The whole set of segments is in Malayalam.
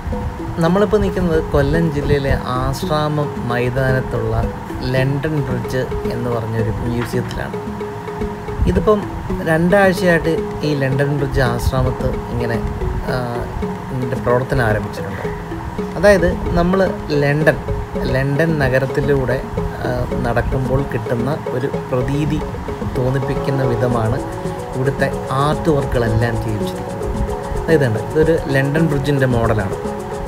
നമ്മളിപ്പോൾ നിൽക്കുന്നത് കൊല്ലം ജില്ലയിലെ ആശ്രാമം മൈതാനത്തുള്ള ലണ്ടൻ ബ്രിഡ്ജ് എന്ന് പറഞ്ഞൊരു മ്യൂസിയത്തിലാണ് ഇതിപ്പം രണ്ടാഴ്ചയായിട്ട് ഈ ലണ്ടൻ ബ്രിഡ്ജ് ആശ്രാമത്ത് ഇങ്ങനെ ആ, ഇതിൻ്റെ പ്രവർത്തനം ആരംഭിച്ചിട്ടുണ്ട് അതായത് നമ്മൾ ലണ്ടൻ ലണ്ടൻ നഗരത്തിലൂടെ ആ, നടക്കുമ്പോൾ കിട്ടുന്ന ഒരു പ്രതീതി തോന്നിപ്പിക്കുന്ന വിധമാണ് ഇവിടുത്തെ ആർട്ട് വർക്കുകളെല്ലാം ചെയ്യിച്ചിരിക്കുന്നത് ഇതുണ്ട് ഇതൊരു ലണ്ടൻ ബ്രിഡ്ജിൻ്റെ മോഡലാണ്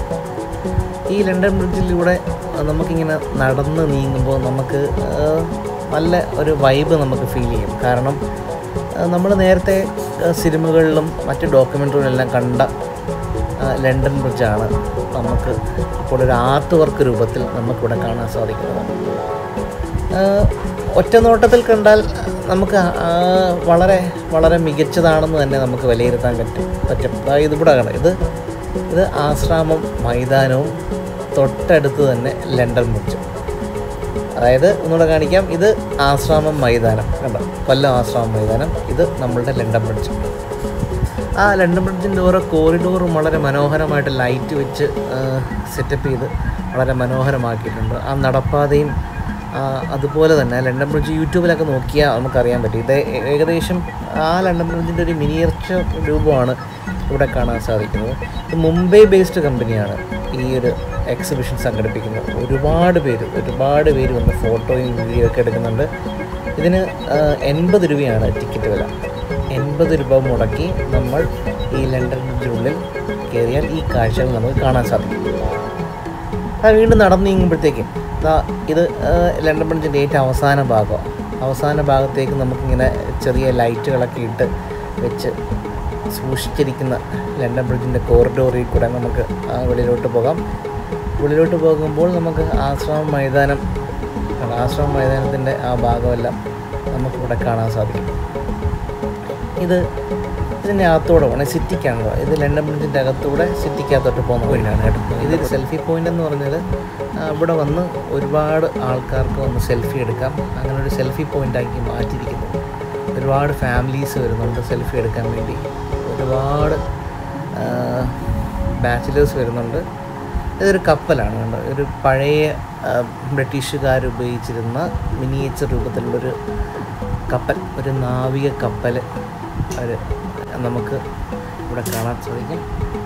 ഈ ലണ്ടൻ ബ്രിഡ്ജിലൂടെ ആ, നമുക്കിങ്ങനെ നടന്ന് നീങ്ങുമ്പോൾ നമുക്ക് ആ, നല്ല ഒരു വൈബ് നമുക്ക് ഫീൽ ചെയ്യും കാരണം നമ്മൾ നേരത്തെ ആ, സിനിമകളിലും മറ്റ് ഡോക്യുമെൻ്ററികളിലെല്ലാം കണ്ട ആ, ലണ്ടൻ ബ്രിഡ്ജാണ് നമുക്ക് ഇപ്പോൾ ഒരു ആർട്ട് വർക്ക് രൂപത്തിൽ നമുക്കിവിടെ കാണാൻ സാധിക്കുന്നത് ആ, ഒറ്റ നോട്ടത്തിൽ കണ്ടാൽ നമുക്ക് ആ, വളരെ വളരെ മികച്ചതാണെന്ന് തന്നെ നമുക്ക് വിലയിരുത്താൻ പറ്റും പറ്റും അതായത് ഇവിടെ കാണാം ഇത് ഇത് ആശ്രാമം മൈതാനവും തൊട്ടടുത്ത് തന്നെ ലണ്ടൻ ബ്രിഡ്ജും അതായത് ഒന്നുകൂടെ കാണിക്കാം ഇത് ആശ്രാമം മൈതാനം കണ്ടോ കൊല്ലം ആശ്രാമം മൈതാനം ഇത് നമ്മളുടെ ലണ്ടൻ ബ്രിഡ്ജ് ആ ലണ്ടൻ ബ്രിഡ്ജിൻ്റെ ഓരോ കോറിഡോറും വളരെ മനോഹരമായിട്ട് ലൈറ്റ് വെച്ച് സെറ്റപ്പ് ചെയ്ത് വളരെ മനോഹരമാക്കിയിട്ടുണ്ട് ആ നടപ്പാതയും ആ, അതുപോലെ തന്നെ ലണ്ടൻ ബ്രിഡ്ജ് യൂട്യൂബിലൊക്കെ നോക്കിയാൽ നമുക്കറിയാൻ പറ്റും ഇത് ഏ- ഏകദേശം ആ ലണ്ടൻ ബ്രിഡ്ജിൻ്റെ ഒരു മിനിയേച്ചർ രൂപമാണ് ഇവിടെ കാണാൻ സാധിക്കുന്നത് ഇത് മുംബൈ ബേസ്ഡ് കമ്പനിയാണ് ഈ ഒരു എക്സിബിഷൻ സംഘടിപ്പിക്കുന്നത് ഒരുപാട് പേര് ഒരുപാട് പേര് വന്ന് ഫോട്ടോയും വീഡിയോ ഒക്കെ എടുക്കുന്നുണ്ട് ഇതിന് ആ, എൺപത് രൂപയാണ് ടിക്കറ്റ് വില എൺപത് രൂപ മുടക്കി നമ്മൾ ഈ ലണ്ടൻ ബ്രിഡ്ജിനുള്ളിൽ കയറിയാൽ ഈ കാഴ്ചകൾ നമുക്ക് കാണാൻ സാധിക്കും ആ വീണ്ടും നടന്നു നീങ്ങുമ്പോഴത്തേക്കും ദാ ഇത് ആ, ലണ്ടൻ ബ്രിഡ്ജിൻ്റെ ഏറ്റവും അവസാന ഭാഗം അവസാന ഭാഗത്തേക്ക് നമുക്കിങ്ങനെ ചെറിയ ലൈറ്റുകളൊക്കെ ഇട്ട് വെച്ച് സൂക്ഷിച്ചിരിക്കുന്ന ലണ്ടൻ ബ്രിഡ്ജിൻ്റെ കോറിഡോറിൽ കൂടെ നമുക്ക് ആ വെളിയിലോട്ട് പോകാം വെളിയിലോട്ട് പോകുമ്പോൾ നമുക്ക് ആശ്രമം മൈതാനം ആശ്രമം മൈതാനത്തിൻ്റെ ആ ഭാഗമെല്ലാം നമുക്കിവിടെ കാണാൻ സാധിക്കും ഇത് ഇതിൻ്റെ അകത്തൂടെ പോകണം സിറ്റിക്കാണ് പോകണം ഇത് ലണ്ടൻ ബ്രിഡ്ജിൻ്റെ അകത്തൂടെ സിറ്റിക്കകത്തോട്ട് പോകുന്ന പോയിൻ്റാണ് കേട്ടോ ഇതൊരു സെൽഫി പോയിൻ്റ് എന്ന് പറഞ്ഞാൽ ആ, ഇവിടെ വന്ന് ഒരുപാട് ആൾക്കാർക്ക് വന്ന് സെൽഫി എടുക്കാം അങ്ങനെ ഒരു സെൽഫി പോയിൻ്റാക്കി മാറ്റിയിരിക്കുന്നു ഒരുപാട് ഫാമിലീസ് വരുന്നുണ്ട് സെൽഫി എടുക്കാൻ വേണ്ടി ഒരുപാട് ബാച്ചിലേഴ്സ് വരുന്നുണ്ട് ഇതൊരു കപ്പലാണ് കണ്ടോ ഒരു പഴയ ആ, ബ്രിട്ടീഷുകാർ ഉപയോഗിച്ചിരുന്ന മിനിയേച്ചർ രൂപത്തിലുള്ളൊരു കപ്പൽ ഒരു നാവിക കപ്പൽ ഒരു നമുക്ക് ഇവിടെ കാണാൻ സാധിക്കും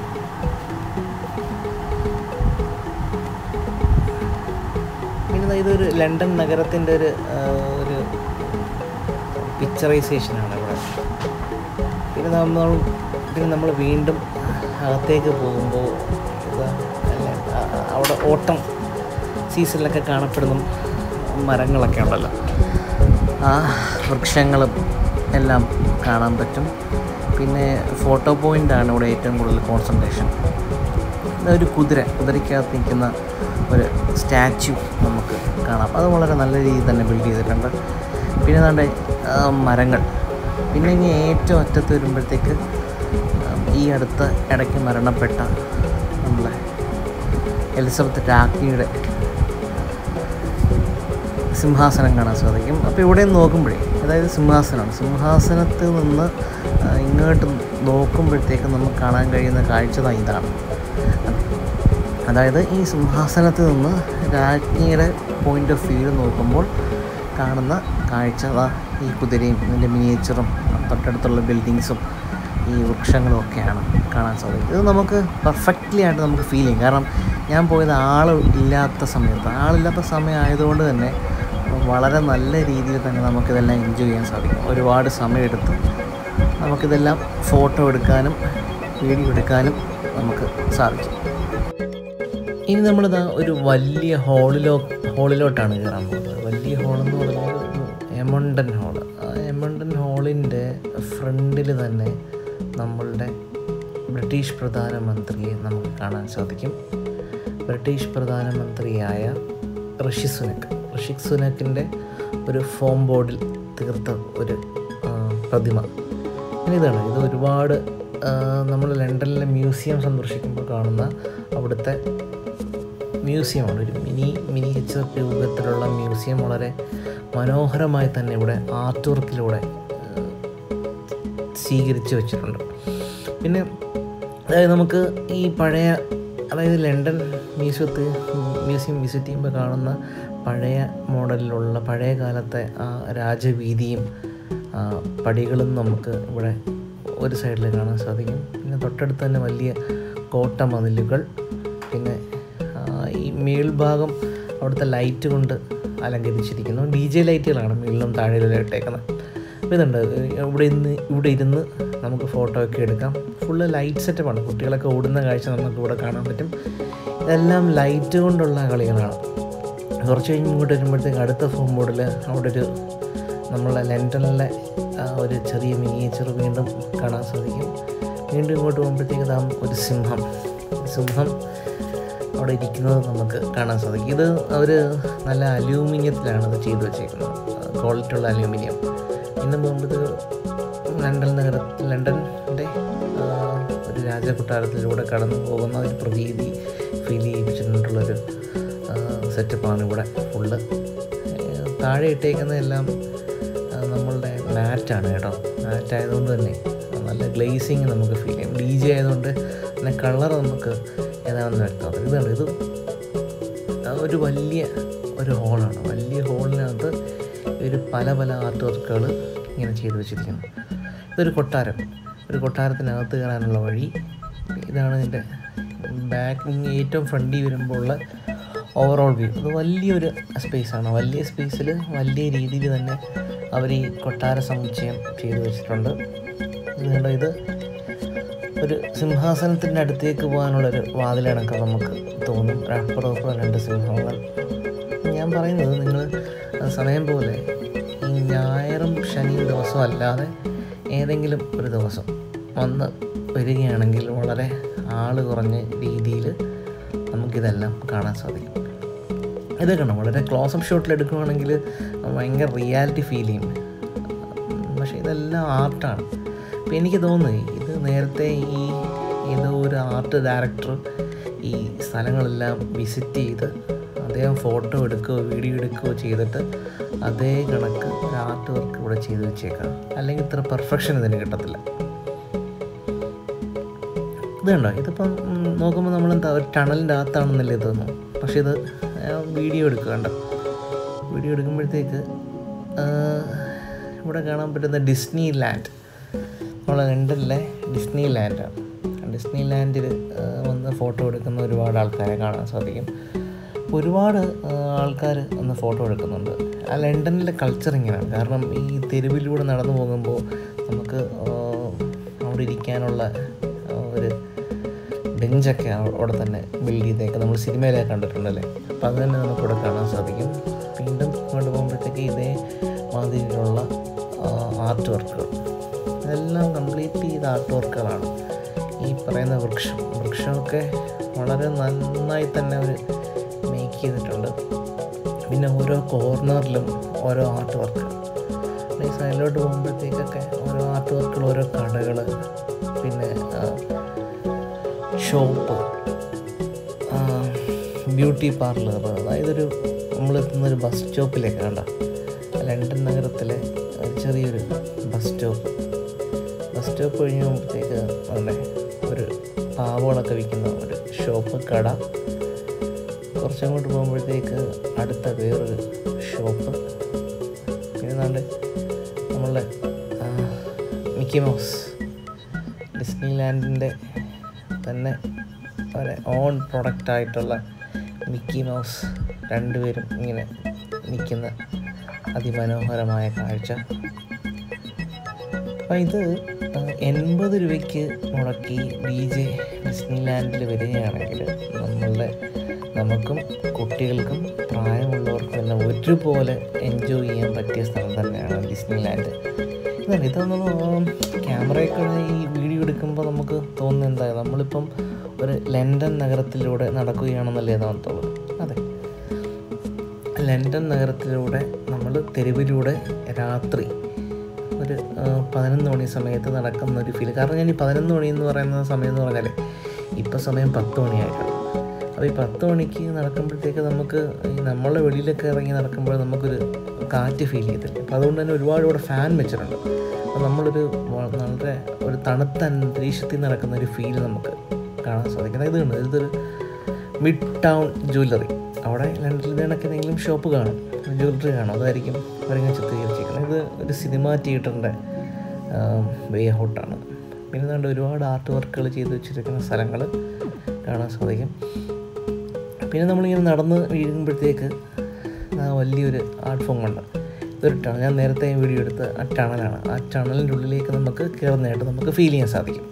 പിന്നെ ദാ ഇതൊരു ലണ്ടൻ നഗരത്തിൻ്റെ ഒരു ആ, ഒരു പിക്ചറൈസേഷനാണ് ഇവിടെ പിന്നെ നമ്മൾ പിന്നെ നമ്മൾ വീണ്ടും അകത്തേക്ക് പോകുമ്പോൾ ഇതാ അല്ല, ആ- ആ- അവിടെ ഓട്ടം സീസണിലൊക്കെ കാണപ്പെടുന്ന മരങ്ങളൊക്കെ ഉണ്ടല്ലോ ആ വൃക്ഷങ്ങളും എല്ലാം കാണാൻ പറ്റും പിന്നെ ഫോട്ടോ പോയിൻ്റാണ് ഇവിടെ ഏറ്റവും കൂടുതൽ കോൺസെൻട്രേഷൻ ഒരു കുതിര കുതിരയ്ക്കകത്ത് നിൽക്കുന്ന ഒരു സ്റ്റാച്യു നമുക്ക് കാണാം അത് വളരെ നല്ല രീതിയിൽ തന്നെ ബിൽഡ് ചെയ്തിട്ടുണ്ട് പിന്നെ നമ്മുടെ മരങ്ങൾ പിന്നെ ഇനി ഏറ്റവും അറ്റത്ത് വരുമ്പോഴത്തേക്ക് ആ, ഈ അടുത്ത ഇടയ്ക്ക് മരണപ്പെട്ട നമ്മളെ എലിസബത്ത് രാജ്ഞിയുടെ സിംഹാസനം കാണാൻ സാധിക്കും അപ്പോൾ ഇവിടെ നോക്കുമ്പോഴേ അതായത് സിംഹാസനമാണ് സിംഹാസനത്തിൽ നിന്ന് ആ, ഇങ്ങോട്ട് നോക്കുമ്പോഴത്തേക്ക് നമുക്ക് കാണാൻ കഴിയുന്ന കാഴ്ച ദാ ഇതാണ് അതായത് ഈ സിംഹാസനത്തിൽ നിന്ന് രാജ്ഞിയുടെ പോയിൻ്റ് ഓഫ് വ്യൂ നോക്കുമ്പോൾ കാണുന്ന കാഴ്ച ദാ ഈ കുതിരയും ഇതിൻ്റെ മിനിയേച്ചറും തൊട്ടടുത്തുള്ള ബിൽഡിങ്സും ഈ വൃക്ഷങ്ങളും ഒക്കെയാണ് കാണാൻ സാധിക്കും ഇത് നമുക്ക് പെർഫെക്റ്റ്ലി ആയിട്ട് നമുക്ക് ഫീൽ ചെയ്യും കാരണം ഞാൻ പോയത് ആൾ ഇല്ലാത്ത സമയത്ത് ആളില്ലാത്ത സമയം ആയതുകൊണ്ട് തന്നെ വളരെ നല്ല രീതിയിൽ തന്നെ നമുക്കിതെല്ലാം എൻജോയ് ചെയ്യാൻ സാധിക്കും ഒരുപാട് സമയമെടുത്ത് നമുക്കിതെല്ലാം ഫോട്ടോ എടുക്കാനും വീഡിയോ എടുക്കാനും നമുക്ക് സാധിക്കും ഇനി നമ്മളിതാ ഒരു വലിയ ഹോളിലോ ഹോളിലോട്ടാണ് കയറാൻ പോകുന്നത് വലിയ ഹോളെന്ന് പറഞ്ഞാൽ എമണ്ടൻ ഹോള് ആ എമണ്ടൻ ഹോളിൻ്റെ ഫ്രണ്ടിൽ തന്നെ നമ്മളുടെ ബ്രിട്ടീഷ് പ്രധാനമന്ത്രിയെ നമുക്ക് കാണാൻ സാധിക്കും ബ്രിട്ടീഷ് പ്രധാനമന്ത്രിയായ ഋഷി സുനക് ഋഷി സുനക്കിൻ്റെ ഒരു ഫോം ബോർഡിൽ തീർത്ത ഒരു ആ, പ്രതിമ പിന്നെ ഇതാണ് ഇത് ഒരുപാട് നമ്മൾ ലണ്ടനിലെ മ്യൂസിയം സന്ദർശിക്കുമ്പോൾ കാണുന്ന അവിടുത്തെ മ്യൂസിയമാണ് ഒരു മിനി മിനിയേച്ചർ രൂപത്തിലുള്ള മ്യൂസിയം വളരെ മനോഹരമായി തന്നെ ഇവിടെ ആർട്ട് വർക്കിലൂടെ സ്വീകരിച്ച് വെച്ചിട്ടുണ്ട് പിന്നെ അതായത് നമുക്ക് ഈ പഴയ അതായത് ലണ്ടൻ മ്യൂസിയത്ത് മ്യൂസിയം വിസിറ്റ് ചെയ്യുമ്പോൾ കാണുന്ന പഴയ മോഡലിലുള്ള പഴയ കാലത്തെ ആ രാജവീതിയും ആ, പടികളും നമുക്ക് ഇവിടെ ഒരു സൈഡിൽ കാണാൻ സാധിക്കും പിന്നെ തൊട്ടടുത്ത് തന്നെ വലിയ കോട്ട മതിലുകൾ പിന്നെ ആ, ഈ മേൽഭാഗം അവിടുത്തെ ലൈറ്റ് കൊണ്ട് അലങ്കരിച്ചിരിക്കുന്നു ഡി ജെ ലൈറ്റുകളാണ് മുകളിലും താഴെയിലും ഇട്ടേക്കുന്നത് അപ്പോൾ ഇതുണ്ട് ഇവിടെ ഇന്ന് ഇവിടെ ഇരുന്ന് നമുക്ക് ഫോട്ടോ ഒക്കെ എടുക്കാം ഫുള്ള് ലൈറ്റ് സെറ്റപ്പാണ് കുട്ടികളൊക്കെ ഓടുന്ന കാഴ്ച നമുക്ക് ഇവിടെ കാണാൻ പറ്റും ഇതെല്ലാം ലൈറ്റ് കൊണ്ടുള്ള കളികളാണ് കുറച്ച് കഴിഞ്ഞ് ഇങ്ങോട്ട് വരുമ്പോഴത്തേക്ക് അടുത്ത ഫോം ബോർഡിൽ അവിടെ ഒരു നമ്മളെ ലണ്ടനിലെ ആ ഒരു ചെറിയ മിനിയേച്ചർ വീണ്ടും കാണാൻ സാധിക്കും വീണ്ടും ഇങ്ങോട്ട് പോകുമ്പോഴത്തേക്ക് താം ഒരു സിംഹം സിംഹം അവിടെ ഇരിക്കുന്നത് നമുക്ക് കാണാൻ സാധിക്കും ഇത് അവർ നല്ല അലൂമിനിയത്തിലാണ് ഇത് ചെയ്തു വെച്ചേക്കുന്നത് ക്വാളിറ്റി ഉള്ള അലൂമിനിയം പിന്നെ പോകുമ്പോഴത്തേക്ക് ലണ്ടൻ നഗര ലണ്ടൻ്റെ ആ, ഒരു രാജകൊട്ടാരത്തിലൂടെ കടന്നു പോകുന്ന ഒരു പ്രതീതി ഫീൽ ചെയ്യിപ്പിച്ചിട്ടുള്ളൊരു സെറ്റപ്പാണ് ഇവിടെ ഫുള്ള് താഴെ ഇട്ടേക്കുന്നതെല്ലാം ആ, നമ്മളുടെ മാറ്റാണ് കേട്ടോ മാറ്റ് ആയതുകൊണ്ട് തന്നെ നല്ല ഗ്ലേസിങ് നമുക്ക് ഫീൽ ചെയ്യും ഡി ജെ ആയതുകൊണ്ട് പിന്നെ കളർ നമുക്ക് ഏതാണെന്ന് വ്യക്തമാകും ഇതാണ് ഇത് ഒരു വലിയ ഒരു ഹോളാണ് വലിയ ഹോളിനകത്ത് ഒരു പല പല ആർട്ട് വർക്കുകൾ ഇങ്ങനെ ചെയ്തു വെച്ചിരിക്കുന്നു ഇതൊരു കൊട്ടാരം ഒരു കൊട്ടാരത്തിനകത്ത് കയറാനുള്ള വഴി ഇതാണ് ഇതിൻ്റെ ബാക്ക് ഏറ്റവും ഫ്രണ്ടിൽ വരുമ്പോൾ ഉള്ള ഓവറോൾ വ്യൂ ഇത് വലിയൊരു സ്പേസാണ് വലിയ സ്പേസിൽ വലിയ രീതിയിൽ തന്നെ അവർ ഈ കൊട്ടാര സമുച്ചയം ചെയ്തു വെച്ചിട്ടുണ്ട് ഇത് കണ്ടോ ഇത് ഒരു സിംഹാസനത്തിൻ്റെ അടുത്തേക്ക് പോകാനുള്ളൊരു വാതിലണക്കം നമുക്ക് തോന്നും അപ്പുറം അപ്പുറം രണ്ട് സിംഹങ്ങൾ ഞാൻ പറയുന്നത് നിങ്ങൾ സമയം പോലെ ഈ ഞായറും ശനിയും ദിവസം അല്ലാതെ ഏതെങ്കിലും ഒരു ദിവസം വന്ന് വരികയാണെങ്കിൽ വളരെ ആൾ കുറഞ്ഞ രീതിയിൽ നമുക്കിതെല്ലാം കാണാൻ സാധിക്കും ഇത് കണ്ടോ വളരെ ക്ലോസപ്പ് ഷോട്ടിൽ എടുക്കുകയാണെങ്കിൽ ഭയങ്കര റിയാലിറ്റി ഫീൽ ചെയ്യും പക്ഷേ ഇതെല്ലാം ആർട്ടാണ് അപ്പോൾ എനിക്ക് തോന്നുന്നു ഇത് നേരത്തെ ഈ ഏതോ ഒരു ആർട്ട് ഡയറക്ടർ ഈ സ്ഥലങ്ങളെല്ലാം വിസിറ്റ് ചെയ്ത് അദ്ദേഹം ഫോട്ടോ എടുക്കുകയോ വീഡിയോ എടുക്കുകയോ ചെയ്തിട്ട് അതേ കണക്ക് ഒരു ആർട്ട് വർക്ക് ഇവിടെ ചെയ്ത് വെച്ചേക്കാം അല്ലെങ്കിൽ ഇത്ര പെർഫെക്ഷൻ ഇതിന് കിട്ടത്തില്ല ഇത് കണ്ടോ ഇതിപ്പം ഉം, നോക്കുമ്പോൾ നമ്മൾ എന്താ ഒരു ടണലിൻ്റെ അകത്താണെന്നല്ലേ തോന്നുന്നു പക്ഷേ ഇത് വീഡിയോ എടുക്കുക കണ്ടോ വീഡിയോ എടുക്കുമ്പോഴത്തേക്ക് ആ, ഇവിടെ കാണാൻ പറ്റുന്ന ഡിസ്നി ലാൻഡ് നമ്മളെ ലണ്ടനിലെ ഡിസ്നി ലാൻഡാണ് ഡിസ്നി ലാൻഡിൽ വന്ന് ഫോട്ടോ എടുക്കുന്ന ഒരുപാട് ആൾക്കാരെ കാണാൻ സാധിക്കും ഒരുപാട് ആൾക്കാർ വന്ന് ഫോട്ടോ എടുക്കുന്നുണ്ട് ആ ലണ്ടനിലെ കൾച്ചർ ഇങ്ങനെയാണ് കാരണം ഈ തെരുവിലൂടെ നടന്നു പോകുമ്പോൾ നമുക്ക് ആ, അവിടെ ഇരിക്കാനുള്ള ആ, ഒരു ബെഞ്ചൊക്കെ അവിടെ തന്നെ ബിൽഡ് ചെയ്തേക്ക് നമ്മൾ സിനിമയിലൊക്കെ കണ്ടിട്ടുണ്ടല്ലേ അപ്പോൾ അത് തന്നെ നമുക്കിവിടെ കാണാൻ സാധിക്കും വീണ്ടും ഇങ്ങോട്ട് പോകുമ്പോഴത്തേക്ക് ഇതേ മാതിരിയിലുള്ള ആർട്ട് വർക്കുകൾ ഇതെല്ലാം കംപ്ലീറ്റ് ചെയ്ത ആർട്ട് വർക്കുകളാണ് ഈ പറയുന്ന വൃക്ഷം വൃക്ഷമൊക്കെ വളരെ നന്നായി തന്നെ അവർ മേക്ക് ചെയ്തിട്ടുണ്ട് പിന്നെ ഓരോ കോർണറിലും ഓരോ ആർട്ട് വർക്ക് ഈ സൈഡിലോട്ട് പോകുമ്പോഴത്തേക്കൊക്കെ ഓരോ ആർട്ട് വർക്കുകൾ ഓരോ കടകൾ പിന്നെ ഷോപ്പ് ബ്യൂട്ടി പാർലർ അതായത് ഒരു നമ്മളെത്തുന്നൊരു ബസ് സ്റ്റോപ്പിലേക്ക് കണ്ട ലണ്ടൻ നഗരത്തിലെ ഒരു ചെറിയൊരു ബസ് സ്റ്റോപ്പ് ബസ് സ്റ്റോപ്പ് കഴിഞ്ഞ് പോകുമ്പോഴത്തേക്ക് അവിടെ ഒരു പാവകളൊക്കെ വിൽക്കുന്ന ഒരു ഷോപ്പ് കട കുറച്ചങ്ങോട്ട് പോകുമ്പോഴത്തേക്ക് അടുത്ത വേറൊരു ഷോപ്പ് പിന്നെ നാണ്ട് നമ്മളുടെ ആ, മിക്കി മൗസ് ഡിസ്നി ലാൻഡിൻ്റെ തന്നെ ഒരു ഓൺ പ്രൊഡക്റ്റായിട്ടുള്ള മിക്കി മൗസ് രണ്ടുപേരും ഇങ്ങനെ നിൽക്കുന്ന അതിമനോഹരമായ കാഴ്ച അപ്പം ഇത് എൺപത് രൂപയ്ക്ക് മുടക്കി ഡി ജെ ഡിസ്നി ലാൻഡിൽ വരികയാണെങ്കിൽ നമ്മളുടെ നമുക്കും കുട്ടികൾക്കും പ്രായമുള്ളവർക്കും എല്ലാം ഒരുപോലെ എൻജോയ് ചെയ്യാൻ പറ്റിയ സ്ഥലം തന്നെയാണ് ഡിസ്നി ലാൻഡ് ഇതാണ് ഇതൊന്നും ക്യാമറയൊക്കെ ഈ വീഡിയോ എടുക്കുമ്പോൾ നമുക്ക് തോന്നുന്നത് എന്താ നമ്മളിപ്പം ഒരു ലണ്ടൻ നഗരത്തിലൂടെ നടക്കുകയാണെന്നല്ലേ തോന്നത്തുള്ളൂ അതെ ലണ്ടൻ നഗരത്തിലൂടെ നമ്മൾ തെരുവിലൂടെ രാത്രി ഒരു ആ, പതിനൊന്ന് മണി സമയത്ത് നടക്കുന്ന ഒരു ഫീൽ കാരണം ഞാൻ ഈ പതിനൊന്ന് മണി എന്ന് പറയുന്ന സമയം എന്ന് പറഞ്ഞാൽ ഇപ്പം സമയം പത്ത് മണിയായിട്ടുണ്ട് അപ്പോൾ ഈ പത്ത് മണിക്ക് നടക്കുമ്പോഴത്തേക്ക് നമുക്ക് ഈ നമ്മളെ വെളിയിലൊക്കെ ഇറങ്ങി നടക്കുമ്പോൾ നമുക്കൊരു കാറ്റ് ഫീൽ ചെയ്തില്ല അപ്പോൾ അതുകൊണ്ട് തന്നെ ഒരുപാട് ഇവിടെ ഫാൻ വെച്ചിട്ടുണ്ട് അപ്പോൾ നമ്മളൊരു വ- വളരെ ഒരു തണുത്ത അന്തരീക്ഷത്തിൽ നടക്കുന്ന ഒരു ഫീൽ നമുക്ക് കാണാൻ സാധിക്കും അതായത് കണ്ടോ, ഇതൊരു മിഡ് ടൗൺ ജ്വല്ലറി അവിടെ ലണ്ടനിൽ കണക്ക് എന്തെങ്കിലും ഷോപ്പ് കാണും ജ്വല്ലറി കാണും അതായിരിക്കും അവരിങ്ങനെ ചിത്രീകരിച്ചിരിക്കുന്നത് ഇത് ഒരു സിനിമ തിയേറ്ററിൻ്റെ വേ ഔട്ടാണ് പിന്നെ അതുകൊണ്ട് ഒരുപാട് ആർട്ട് വർക്കുകൾ ചെയ്ത് വെച്ചിരിക്കുന്ന സ്ഥലങ്ങൾ കാണാൻ സാധിക്കും പിന്നെ നമ്മളിങ്ങനെ നടന്ന് വീഴുമ്പോഴത്തേക്ക് ആ വലിയൊരു ആർട്ട് ഫോം ഉണ്ട് ഇതൊരു ടണൽ ഞാൻ നേരത്തെ വീഡിയോ എടുത്ത് ആ ടണലാണ് ആ ടണലിൻ്റെ ഉള്ളിലേക്ക് നമുക്ക് കയറുന്നതായിട്ട് നമുക്ക് ഫീൽ ചെയ്യാൻ സാധിക്കും